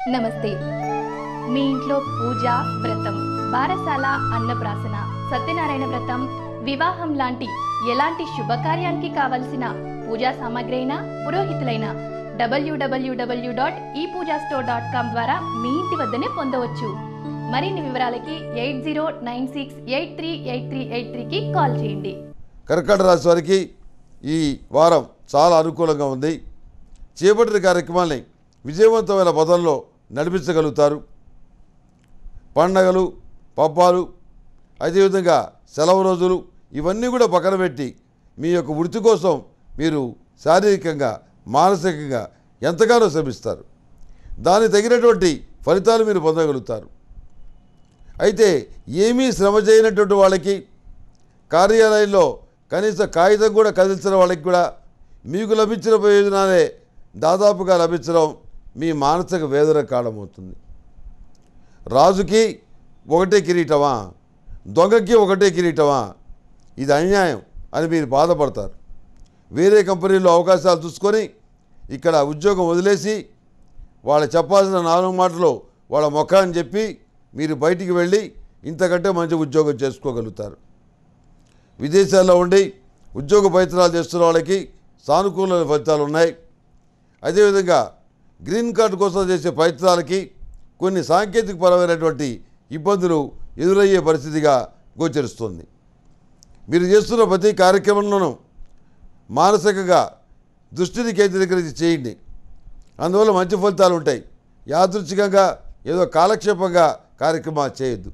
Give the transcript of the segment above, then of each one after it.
నమస్తే మీ ఇంట్లో పూజ వ్రతం బారసాల అన్నప్రాసన సత్యనారాయణ వ్రతం వివాహం లాంటి ఎలాంటి శుభకార్యానికి కావలసిన పూజా సామాగ్రి అయినా పురోహితులైన డబ్ల్యూడబ్ల్యూడబ్ల్యూ డాట్ ఈ పూజా స్టోర్ డాట్ కామ్ ద్వారా మీ ఇంటి వద్దనే పొందవచ్చు మరిన్ని వివరాలకి eight zero nine six eight three eight three eight త్రీకి కాల్ చేయండి కర్కాటక రాశి వారికి ఈ వారం చాలా అనుకూలంగా ఉంది చేపట్టిన కార్యక్రమాల్ని విజయవంతమైన పదంలో నడిపించగలుగుతారు పండగలు పబ్బాలు అదేవిధంగా సెలవు రోజులు ఇవన్నీ కూడా పక్కన పెట్టి మీ యొక్క వృత్తి కోసం మీరు శారీరకంగా మానసికంగా ఎంతగానో శ్రమిస్తారు దానికి తగినటువంటి ఫలితాలు మీరు పొందగలుగుతారు అయితే ఏమీ శ్రమ చేయనటువంటి వాళ్ళకి కార్యాలయంలో కనీస కాగితం కూడా కదిలించిన వాళ్ళకి కూడా మీకు లభించిన ప్రయోజనాలే దాదాపుగా లభించడం మీ మానసిక వేదన కారణమవుతుంది రాజుకి ఒకటే కిరీటమా దొంగకి ఒకటే కిరీటమా ఇది అన్యాయం అని మీరు బాధపడతారు వేరే కంపెనీలో అవకాశాలు చూసుకొని ఇక్కడ ఉద్యోగం వదిలేసి వాళ్ళ చెప్పాల్సిన నాలుగు మాటలు వాళ్ళ ముఖాన్ని చెప్పి మీరు బయటికి వెళ్ళి ఇంతకంటే మంచి ఉద్యోగం చేసుకోగలుగుతారు విదేశాల్లో ఉండి ఉద్యోగ ప్రయత్నాలు చేస్తున్న వాళ్ళకి సానుకూల ఫలితాలు ఉన్నాయి అదేవిధంగా గ్రీన్ కార్డు కోసం చేసే ప్రయత్నాలకి కొన్ని సాంకేతికపరమైనటువంటి ఇబ్బందులు ఎదురయ్యే పరిస్థితిగా గోచరిస్తుంది మీరు చేస్తున్న ప్రతి కార్యక్రమంలోనూ మానసికంగా దృష్టిని కేంద్రీకరించి చేయండి అందువల్ల మంచి ఫలితాలు ఉంటాయి యాదృచ్ఛికంగా ఏదో కాలక్షేపంగా కార్యక్రమాలు చేయొద్దు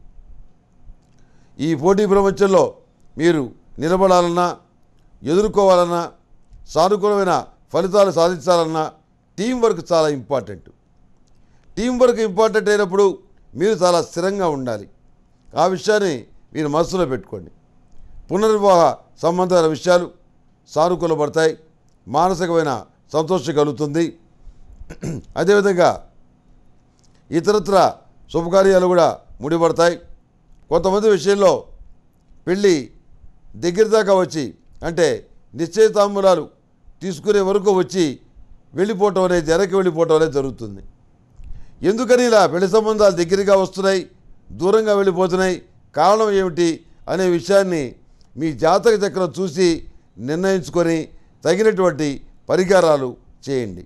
ఈ పోటీ ప్రపంచంలో మీరు నిలబడాలన్నా ఎదుర్కోవాలన్నా సానుకూలమైన ఫలితాలు సాధించాలన్నా టీం వర్క్ చాలా ఇంపార్టెంట్ టీం వర్క్ ఇంపార్టెంట్ అయినప్పుడు మీరు చాలా స్థిరంగా ఉండాలి ఆ విషయాన్ని మీరు మనసులో పెట్టుకోండి పునర్వివాహ సంబంధమైన విషయాలు సానుకూలపడతాయి మానసికమైన సంతోషం కలుగుతుంది అదేవిధంగా ఇతరత్ర శుభకార్యాలు కూడా ముడిపడతాయి కొంతమంది విషయంలో పెళ్ళి దగ్గర దాకా వచ్చి అంటే నిశ్చయితాంబూలాలు తీసుకునే వరకు వచ్చి వెళ్ళిపోవటం అనేది వెనక్కి వెళ్ళిపోవటం అనేది జరుగుతుంది ఎందుకని ఇలా పెళ్లి సంబంధాలు దగ్గరగా వస్తున్నాయి దూరంగా వెళ్ళిపోతున్నాయి కారణం ఏమిటి అనే విషయాన్ని మీ జాతక చక్రం చూసి నిర్ణయించుకొని తగినటువంటి పరిహారాలు చేయండి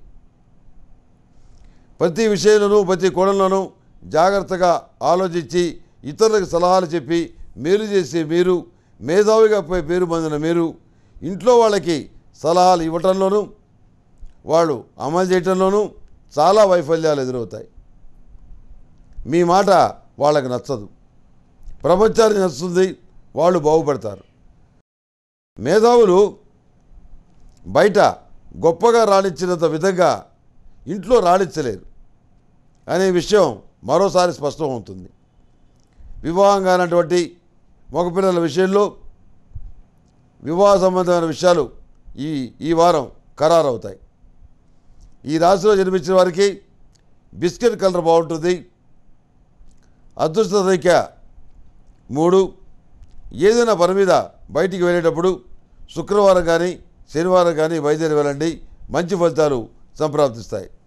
ప్రతి విషయంలోనూ ప్రతి కోణంలోనూ జాగ్రత్తగా ఆలోచించి ఇతరులకు సలహాలు చెప్పి మేలు చేసే మీరు మేధావిగా పోయి పేరు పొందిన మీరు ఇంట్లో వాళ్ళకి సలహాలు ఇవ్వటంలోనూ వాళ్ళు అమలు చేయటంలోనూ చాలా వైఫల్యాలు ఎదురవుతాయి మీ మాట వాళ్ళకి నచ్చదు ప్రపంచానికి నచ్చుతుంది వాళ్ళు బాగుపడతారు మేధావులు బయట గొప్పగా రాణించినంత విధంగా ఇంట్లో రాణించలేరు అనే విషయం మరోసారి స్పష్టమవుతుంది వివాహం కానటువంటి మగపిల్లల విషయంలో వివాహ సంబంధమైన విషయాలు ఈ ఈ వారం ఖరారవుతాయి ఈ రాశిలో జన్మించిన వారికి బిస్కెట్ కలర్ బాగుంటుంది అదృష్ట సంఖ్య మూడు ఏదైనా పని మీద బయటికి వెళ్ళేటప్పుడు శుక్రవారం కానీ శనివారం కానీ బయలుదేరి వెళ్ళండి మంచి ఫలితాలు సంప్రాప్తిస్తాయి